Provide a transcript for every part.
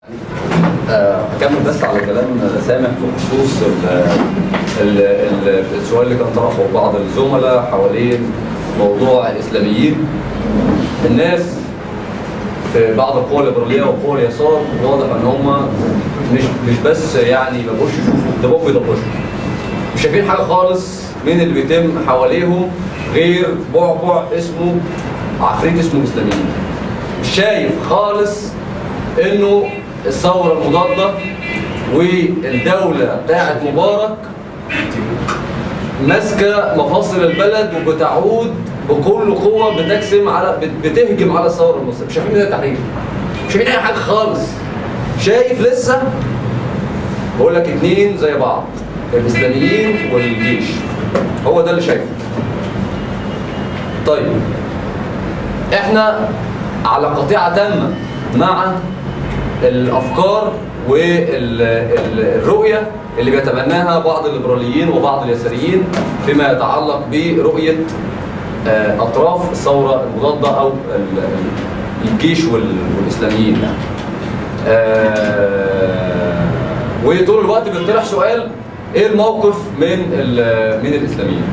اكمل بس على كلام سامح بخصوص ال- ال- ال- السؤال اللي كان طرحه بعض الزملاء حوالين موضوع الاسلاميين الناس في بعض القوى الليبراليه وقوى اليسار واضح ان هم مش مش بس يعني ما بقوش يشوفوا ده بقوا بيضبطوا مش شايفين حاجه خالص من اللي بيتم حواليهم غير بعبع اسمه عفريت اسمه اسلاميين مش شايف خالص انه الثوره المضاده والدوله بتاعت مبارك ماسكه مفاصل البلد وبتعود بكل قوه بتجسم على بت- بتهجم على الثوره المصريه مش شايفين ده التحرير مش شايفين اي حاجه خالص شايف لسه بقول لك اتنين زي بعض الاسلاميين والجيش هو ده اللي شايفه طيب احنا على قطيعه تامه مع الافكار والرؤيه اللي بيتبناها بعض الليبراليين وبعض اليساريين فيما يتعلق برؤيه آه، اطراف الثوره المضاده او ال- الجيش وال- والاسلاميين يعني. آه، وطول الوقت بيطرح سؤال ايه الموقف من ال- من الاسلاميين؟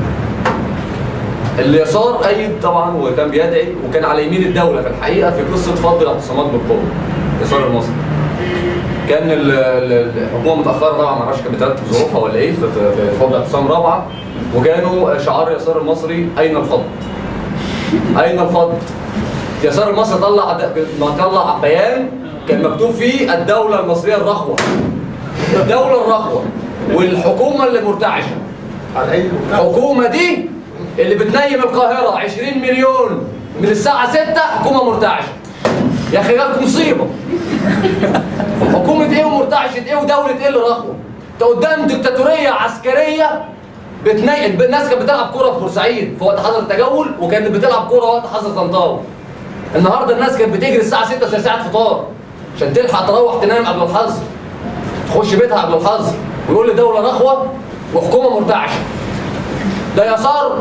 اليسار ايد طبعا وكان بيدعي وكان على يمين الدوله في الحقيقه في قصه فض الاعتصامات بالقوه اليسار المصري كان ال- ال- الحكومه متاخره طبعا ما اعرفش كانت بترتب ظروفها ولا ايه في في فض اعتصام رابعه وكانوا شعار اليسار المصري اين الفض؟ اين الفض؟ اليسار المصري طلع ما طلع بيان كان مكتوب فيه الدوله المصريه الرخوه الدوله الرخوه والحكومه اللي مرتعشه الحكومه دي اللي بتنيم القاهره 20 مليون من الساعه 6 حكومه مرتعشه يا اخي جالكم مصيبه حكومه ايه ومرتعشه ايه ودوله ايه اللي رخوه انت قدام ديكتاتوريه عسكريه بتني... الناس كانت بتلعب كوره في بورسعيد في وقت حظر التجول وكانت بتلعب كوره وقت حظر طنطاوي النهارده الناس كانت بتجري الساعه 6 زي ساعه فطار عشان تلحق تروح تنام قبل الحظر تخش بيتها قبل الحظر ويقول لي دوله رخوه وحكومه مرتعشه ده يسار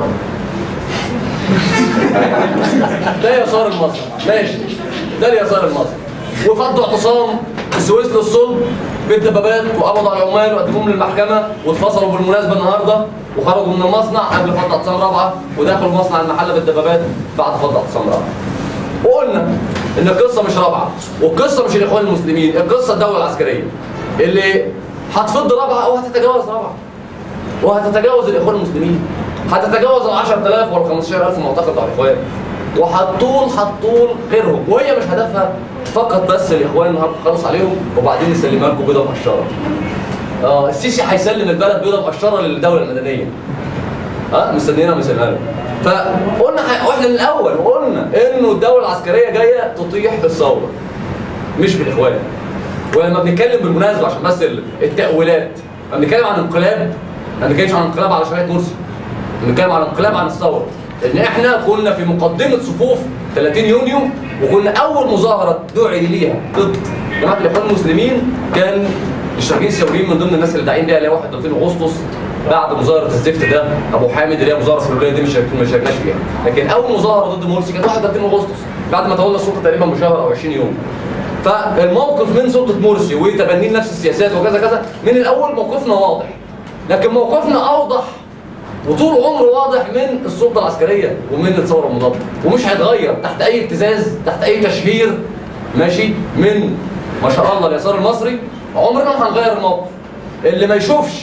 ده يسار المصري ماشي ده اليسار المصري وفضوا اعتصام في السويس للصلب بالدبابات وقبضوا على العمال وقدموهم للمحكمه واتفصلوا بالمناسبه النهارده وخرجوا من المصنع قبل فض اعتصام رابعه ودخلوا مصنع المحله بالدبابات بعد فض اعتصام رابعه وقلنا ان القصه مش رابعه والقصه مش الاخوان المسلمين القصه الدوله العسكريه اللي هتفض رابعه او هتتجاوز رابعه وهتتجاوز الاخوان المسلمين هتتجاوز ال 10000 وال 15000 معتقد على الاخوان وهتطول هتطول غيرهم وهي مش هدفها فقط بس الاخوان هتخلص عليهم وبعدين نسلمها لكم بيضه مقشره اه السيسي هيسلم البلد بيضه مقشره للدوله المدنيه ها مستنيينها ويسلمها لهم فقلنا ح- واحنا من الاول قلنا انه الدوله العسكريه جايه تطيح بالثوره مش بالاخوان ولما بنتكلم بالمناسبه عشان بس ال- التاويلات لما بنتكلم عن انقلاب ما بنتكلمش عن انقلاب على شويه مرسي بنتكلم عن انقلاب عن الثوره ان احنا كنا في مقدمه صفوف 30 يونيو وكنا اول مظاهره دعي ليها ضد جماعه الاخوان المسلمين كان الشرقيين الثوريين من ضمن الناس اللي داعين ليها اللي هي 31 اغسطس بعد مظاهره الزفت ده ابو حامد اللي هي مظاهره سلوليه دي مش ما شاركناش فيها لكن اول مظاهره ضد مرسي كانت 31 اغسطس بعد ما تولى السلطه تقريبا بشهر او 20 يوم فالموقف من سلطه مرسي وتبنين نفس السياسات وكذا كذا من الاول موقفنا واضح لكن موقفنا اوضح وطول عمره واضح من السلطه العسكريه ومن الثوره المضاده ومش هيتغير تحت اي ابتزاز تحت اي تشهير ماشي من ما شاء الله اليسار المصري عمرنا ما هنغير الموقف اللي ما يشوفش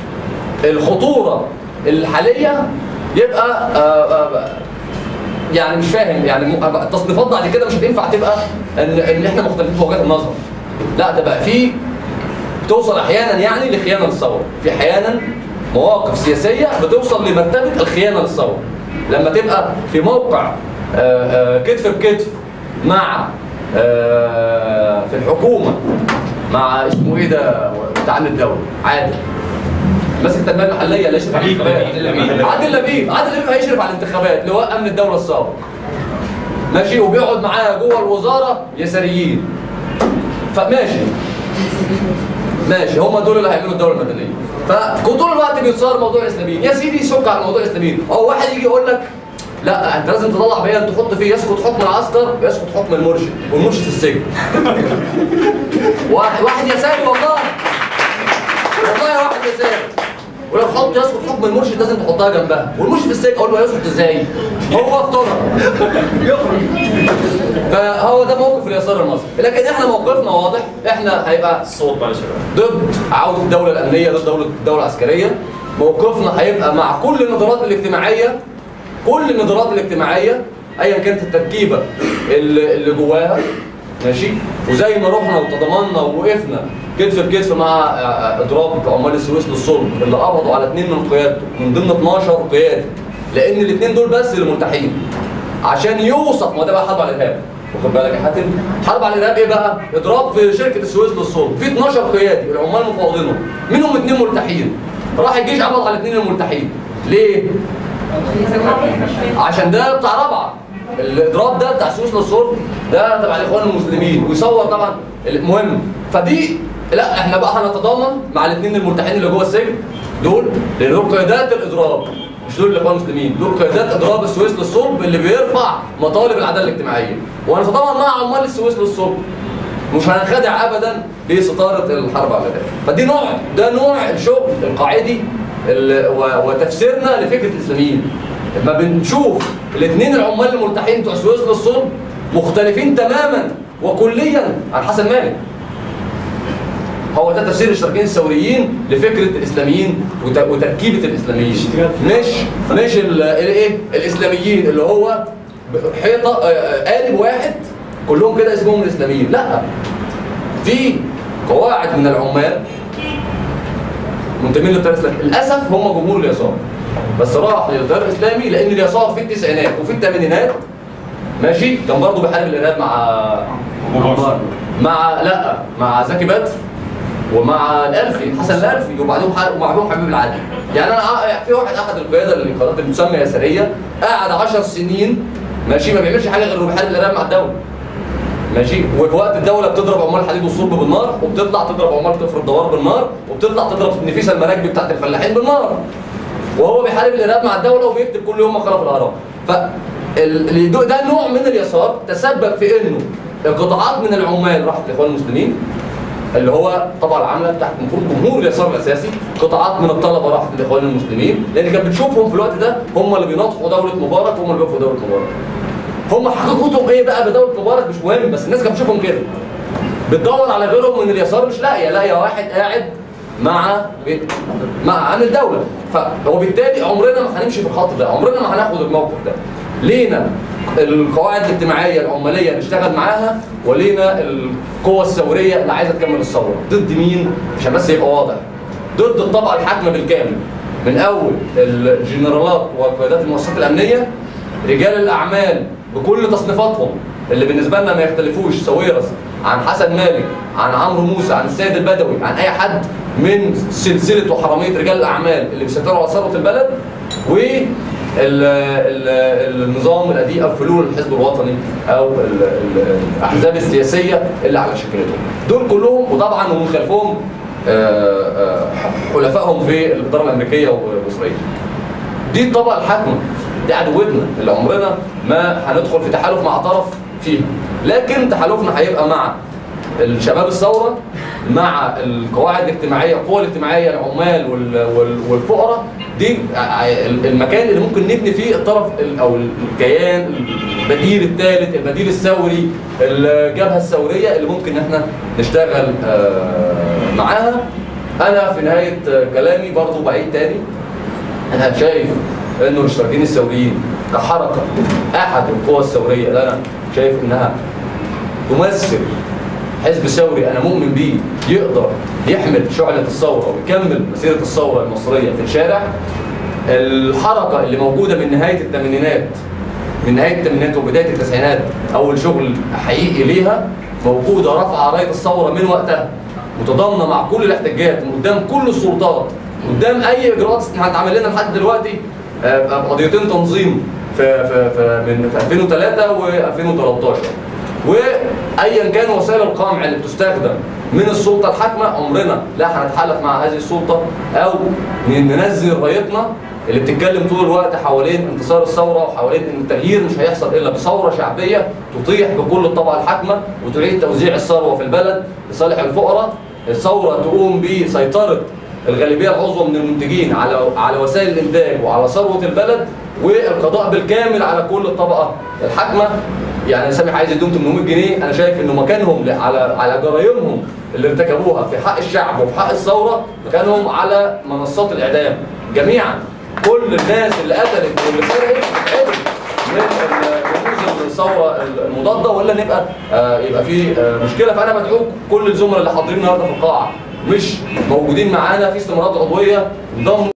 الخطوره الحاليه يبقى آآ آآ يعني مش فاهم يعني م- التصنيفات بعد كده مش هتنفع تبقى ان ان احنا مختلفين في وجهات النظر لا ده بقى في بتوصل احيانا يعني لخيانه للثوره في احيانا مواقف سياسيه بتوصل لمرتبه الخيانه للثوره لما تبقى في موقع آه، آه، كتف بكتف مع آه، في الحكومه مع اسمه ايه ده بتاع أمن الدوله عادل ماسك التنميه المحليه اللي يشرف على لبيب، الانتخابات عادل لبيب. عادل لبيب عادل لبيب هيشرف على الانتخابات لواء امن الدوله السابق ماشي وبيقعد معاه جوه الوزاره يساريين فماشي ماشي هم دول اللي هيعملوا الدوله المدنيه فطول الوقت بيتصار موضوع الاسلاميين يا سيدي سك على موضوع الاسلاميين هو واحد يجي يقول لك لا انت لازم تطلع بيان تحط فيه يسقط حكم العسكر يسقط حكم المرشد والمرشد في السجن واحد واحد يساري والله والله واحد يساري ولو حط يسقط حكم المرشد لازم تحطها جنبها والمرشد في السجن اقول له يسقط ازاي؟ هو افترض فهو ده موقف اليسار المصري لكن احنا موقفنا واضح احنا هيبقى الصوت معلش يا جماعة. ضد عودة الدولة الأمنية ضد دولة الدولة العسكرية موقفنا هيبقى مع كل النظرات الاجتماعية كل النظرات الاجتماعية أيا كانت التركيبة اللي اللي جواها ماشي وزي ما رحنا وتضامنا ووقفنا كتف بكتف مع آه، آه، اضراب عمال السويس للصلب اللي قبضوا على اثنين من قيادته من ضمن 12 قيادي لان الاثنين دول بس اللي مرتاحين عشان يوصف ما ده بقى حرب على الارهاب واخد بالك يا حاتم حرب على الارهاب ايه بقى اضراب في شركه السويس للصلب في 12 قيادي العمال مفوضينهم منهم اثنين مرتاحين راح الجيش قبض على الاثنين المرتاحين ليه عشان ده بتاع رابعه الاضراب ده بتاع السويس للصلب ده تبع الاخوان المسلمين ويصور طبعا المهم فدي لا احنا بقى هنتضامن مع الاثنين المرتاحين اللي جوه السجن دول لان دول قيادات الاضراب مش دول الاخوان المسلمين دول قيادات اضراب السويس للصلب اللي بيرفع مطالب العداله الاجتماعيه وهنتضامن مع عمال السويس للصلب مش هننخدع ابدا بستاره الحرب على الارهاب فدي نوع ده نوع الشغل القاعدي ال- و- وتفسيرنا لفكره الاسلاميين لما بنشوف الاثنين العمال المرتاحين بتوع السويس للصلب مختلفين تماما وكليا عن حسن مالك هو ده تفسير الاشتراكيين الثوريين لفكره الاسلاميين وت- وتركيبه الاسلاميين مش مش ال- الايه الاسلاميين اللي هو حيطه آه، آه، قالب واحد كلهم كده اسمهم الاسلاميين لا في قواعد من العمال منتمين للتيار الاسلامي للاسف هم جمهور اليسار بس راح للتيار الاسلامي لان اليسار في التسعينات وفي الثمانينات ماشي كان برضه بيحارب الارهاب مع مع لا مع زكي بدر ومع الالفي حسن الالفي وبعدهم ح- وبعدهم حبيب العدل يعني انا ع- في واحد احد القياده اللي قناه المسمى يساريه قعد 10 سنين ماشي ما بيعملش حاجه غير انه بيحارب الارهاب مع الدوله ماشي وفي وقت الدوله بتضرب عمال الحديد والصلب بالنار وبتطلع تضرب عمال كفر الدوار بالنار وبتطلع تضرب نفيسه المراكبي بتاعت الفلاحين بالنار وهو بيحارب الارهاب مع الدوله وبيكتب كل يوم مقاله في الاهرام ف ال- ده ده نوع من اليسار تسبب في انه قطاعات من العمال راحت لاخوان المسلمين اللي هو طبعا العامله بتاعت المفروض جمهور اليسار الاساسي قطاعات من الطلبه راحت للاخوان المسلمين لان كانت بتشوفهم في الوقت ده هم اللي بيناطحوا دوله مبارك وهم اللي بيقفوا دوله مبارك هم حقيقتهم ايه بقى بدوله مبارك مش مهم بس الناس كانت بتشوفهم كده بتدور على غيرهم من اليسار مش لاقيه لاقيه واحد قاعد مع مع عن الدوله ف- وبالتالي عمرنا ما هنمشي في الخط ده عمرنا ما هناخد الموقف ده لينا القواعد الاجتماعيه العماليه نشتغل معاها ولينا القوى الثوريه اللي عايزه تكمل الثوره ضد مين عشان بس يبقى واضح ضد الطبقه الحاكمه بالكامل من اول الجنرالات وقيادات المؤسسات الامنيه رجال الاعمال بكل تصنيفاتهم اللي بالنسبه لنا ما يختلفوش سويرس عن حسن مالك عن عمرو موسى عن السيد البدوي عن اي حد من سلسله وحراميه رجال الاعمال اللي بيسيطروا على ثروه البلد و ال- ال- النظام القديم او فلول الحزب الوطني او ال- ال- الاحزاب السياسيه اللي على شكلتهم دول كلهم وطبعا ومن خلفهم آه، آه، حلفائهم في الاداره الامريكيه واسرائيل دي الطبقه الحاكمه دي عدوتنا اللي عمرنا ما هندخل في تحالف مع طرف فيها لكن تحالفنا هيبقى مع الشباب الثوره مع القواعد الاجتماعيه القوى الاجتماعيه العمال وال- وال- والفقراء دي ع- المكان اللي ممكن نبني فيه الطرف ال- او الكيان البديل الثالث البديل الثوري الجبهه الثوريه اللي ممكن ان احنا نشتغل آه، معاها انا في نهايه آه، كلامي برضو بعيد تاني انا شايف انه الاشتراكيين الثوريين كحركه احد القوى الثوريه اللي انا شايف انها تمثل حزب ثوري انا مؤمن بيه يقدر يحمل شعله الثوره ويكمل مسيره الثوره المصريه في الشارع الحركه اللي موجوده من نهايه الثمانينات من نهايه الثمانينات وبدايه التسعينات اول شغل حقيقي ليها موجوده رافعه رايه الثوره من وقتها متضامنه مع كل الاحتجاجات من قدام كل السلطات قدام اي اجراءات احنا اتعمل لنا لحد دلوقتي آه، قضيتين تنظيم في في في من في 2003 و2013 وايا كان وسائل القمع اللي بتستخدم من السلطه الحاكمه عمرنا لا هنتحالف مع هذه السلطه او ننزل رايتنا اللي بتتكلم طول الوقت حوالين انتصار الثوره وحوالين ان التغيير مش هيحصل الا بثوره شعبيه تطيح بكل الطبقه الحاكمه وتعيد توزيع الثروه في البلد لصالح الفقراء الثوره تقوم بسيطره الغالبيه العظمى من المنتجين على على وسائل الانتاج وعلى ثروه البلد والقضاء بالكامل على كل الطبقه الحاكمه يعني سامح عايز يدوم 800 جنيه انا شايف انه مكانهم ل- على على جرايمهم اللي ارتكبوها في حق الشعب وفي حق الثوره مكانهم على منصات الاعدام جميعا كل الناس اللي قتلت واللي سرقت تتقتل من ال- رموز الثوره المضاده ولا نبقى آه، يبقى في آه، مشكله فانا بدعو كل الزملاء اللي حاضرين النهارده في القاعه مش موجودين معانا في استمارات عضويه انضموا